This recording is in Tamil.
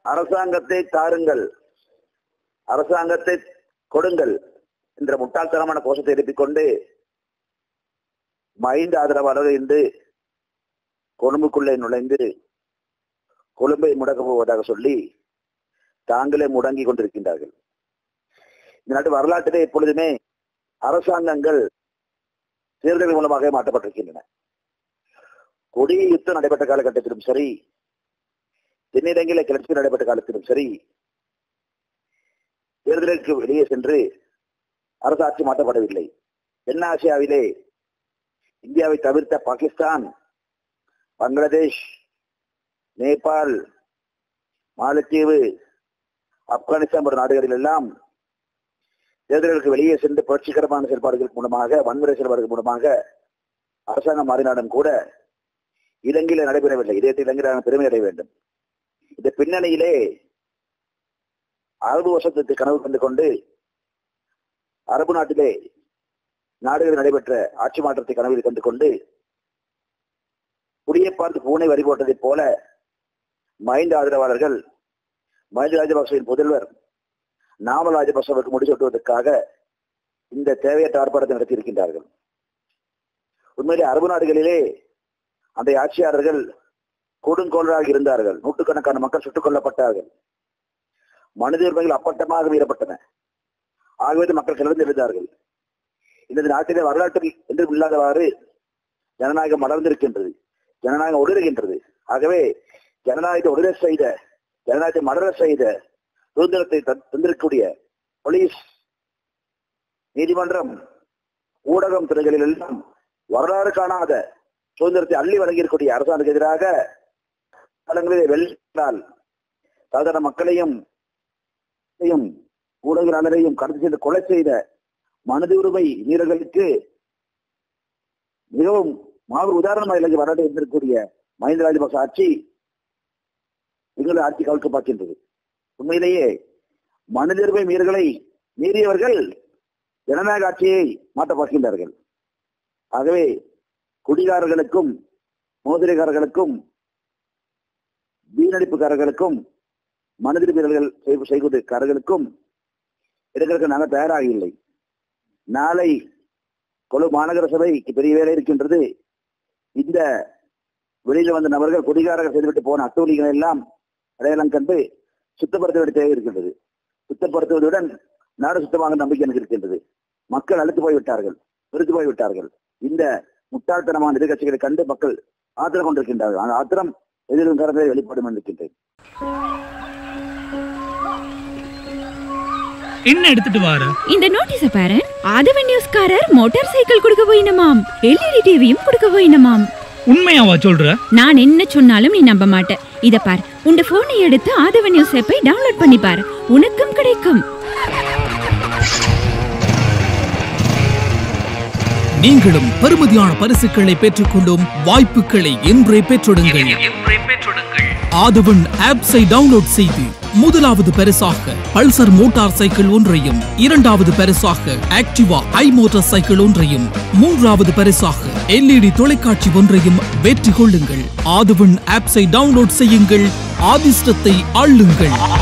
அரசாங்கத்தை தாருங்கள் அரசாங்கத்தை கொடுங்கள் என்ற முட்டாள்தனமான கோஷத்தை எழுப்பிக் கொண்டு மைண்ட் ஆதரவாளர்கள் இன்று கொழும்புக்குள்ளே நுழைந்து கொழும்பை முடக்கப் போவதாக சொல்லி தாங்களே முடங்கி கொண்டிருக்கின்றார்கள் இந்த நாட்டு வரலாற்றிலே எப்பொழுதுமே அரசாங்கங்கள் தேர்தல் மூலமாக மாற்றப்பட்டிருக்கின்றன கொடிய யுத்தம் நடைபெற்ற காலகட்டத்திலும் சரி தென்னிலங்கையில கிளர்ச்சி நடைபெற்ற காலத்திலும் சரி தேர்தலுக்கு வெளியே சென்று அரசாட்சி மாற்றப்படவில்லை தென்னாசியாவிலே இந்தியாவை தவிர்த்த பாகிஸ்தான் பங்களாதேஷ் நேபாள் மாலத்தீவு ஆப்கானிஸ்தான் போன்ற நாடுகளில் எல்லாம் தேர்தல்களுக்கு வெளியே சென்று புரட்சிகரமான செயல்பாடுகள் மூலமாக வன்முறை செயல்பாடுகள் மூலமாக அரசாங்கம் மாறினாலும் கூட இலங்கையில நடைபெறவில்லை இதே இலங்கையிலான பெருமை அடைய வேண்டும் இந்த பின்னணியிலே அறுபது வருஷத்துக்கு கனவு கண்டு கொண்டு அரபு நாட்டிலே நாடுகளில் நடைபெற்ற ஆட்சி மாற்றத்தை கனவில் கண்டு கொண்டு குடியை பார்த்து பூனை வரி போட்டதைப் போல மைண்ட் ஆதரவாளர்கள் மஹிந்த ராஜபக்சவின் புதல்வர் நாமல் ராஜபக்சவுக்கு முடிசூட்டுவதற்காக இந்த தேவையற்ற ஆர்ப்பாட்டத்தை நடத்தியிருக்கின்றார்கள் உண்மையிலே அரபு நாடுகளிலே அந்த ஆட்சியாளர்கள் கொடுங்கோளராக இருந்தார்கள் நூற்றுக்கணக்கான மக்கள் சுட்டுக் கொல்லப்பட்டார்கள் மனித உரிமைகள் அப்பட்டமாக மீறப்பட்டன ஆகவே மக்கள் கிளர்ந்து எழுந்தார்கள் இந்த நாட்டிலே வரலாற்றில் என்றும் இல்லாதவாறு ஜனநாயகம் மலர்ந்திருக்கின்றது ஜனநாயகம் ஒளிர்கின்றது ஆகவே ஜனநாயகத்தை ஒளிர செய்த ஜனநாயகத்தை மலர செய்த சுதந்திரத்தை தந்- தந்திருக்கக்கூடிய போலீஸ் நீதிமன்றம் ஊடகம் துறைகளில் எல்லாம் வரலாறு காணாத சுதந்திரத்தை அள்ளி வழங்கியிருக்கக்கூடிய அரசாங்கத்துக்கு எதிராக காலங்களிலே வெள்ளால் சாதாரண மக்களையும் யும் ஊடகங்களையும் கடந்து சென்று கொலை செய்த மனித உரிமை வீரர்களுக்கு மிகவும் மாபெரும் உதாரணமாக இலங்கை வரலாறு இருந்திருக்கக்கூடிய மஹிந்த ராஜபக்ச ஆட்சி எங்களது ஆட்சி கவிழ்க்க பார்க்கின்றது உண்மையிலேயே மனித உரிமை மீறல்களை மீறியவர்கள் ஜனநாயக ஆட்சியை மாற்ற பார்க்கின்றார்கள் ஆகவே குடிகாரர்களுக்கும் மோதிரிகாரர்களுக்கும் வீணடிப்புக்காரர்களுக்கும் மனித வீரர்கள் செய்கொண்டிருக்காரர்களுக்கும் எடுக்கிறதுக்கு நாங்கள் தயாராக இல்லை நாளை கொழு மாநகர சபைக்கு பெரிய வேலை இருக்கின்றது இந்த வெளியில வந்த நபர்கள் குடிகாரர்கள் செய்துவிட்டு போன அட்டூழிகளை எல்லாம் அடையாளம் கண்டு சுத்தப்படுத்த வேண்டிய தேவை இருக்கின்றது சுத்தப்படுத்துவதுடன் நாடு சுத்தமாக நம்பிக்கை எனக்கு இருக்கின்றது மக்கள் அழுத்து போய்விட்டார்கள் வெறுத்து போய்விட்டார்கள் இந்த முட்டாள்தனமான எதிர்கட்சிகளை கண்டு மக்கள் ஆத்திரம் கொண்டிருக்கின்றார்கள் அந்த ஆத்திரம் எதிரும் கரங்களை வெளிப்படும் இருக்கின்றேன் என்ன எடுத்துட்டு வார இந்த நோட்டீஸ பாரு ஆதவன் நியூஸ்காரர் மோட்டார் சைக்கிள் கொடுக்க போயினமாம் எல்இடி டிவியும் கொடுக்க போயினமாம் உண்மையாவா சொல்ற நான் என்ன சொன்னாலும் நீ நம்ப மாட்ட இத பார் உங்க போனை எடுத்து ஆதவன் நியூஸ் ஆப்பை டவுன்லோட் பண்ணி பார் உனக்கும் கிடைக்கும் நீங்களும் பெறுமதியான பரிசுகளை பெற்றுக்கொள்ளும் வாய்ப்புகளை இன்றே பெற்றொடுங்கள் ஆதவன் ஆப்ஸை டவுன்லோட் செய்து முதலாவது பரிசாக பல்சர் மோட்டார் சைக்கிள் ஒன்றையும் இரண்டாவது பரிசாக ஆக்டிவா ஐ மோட்டார் சைக்கிள் ஒன்றையும் மூன்றாவது பரிசாக எல்இடி தொலைக்காட்சி ஒன்றையும் வெற்றி கொள்ளுங்கள் ஆதவன் ஆப்ஸை டவுன்லோட் செய்யுங்கள் ஆதிஷ்டத்தை அள்ளுங்கள்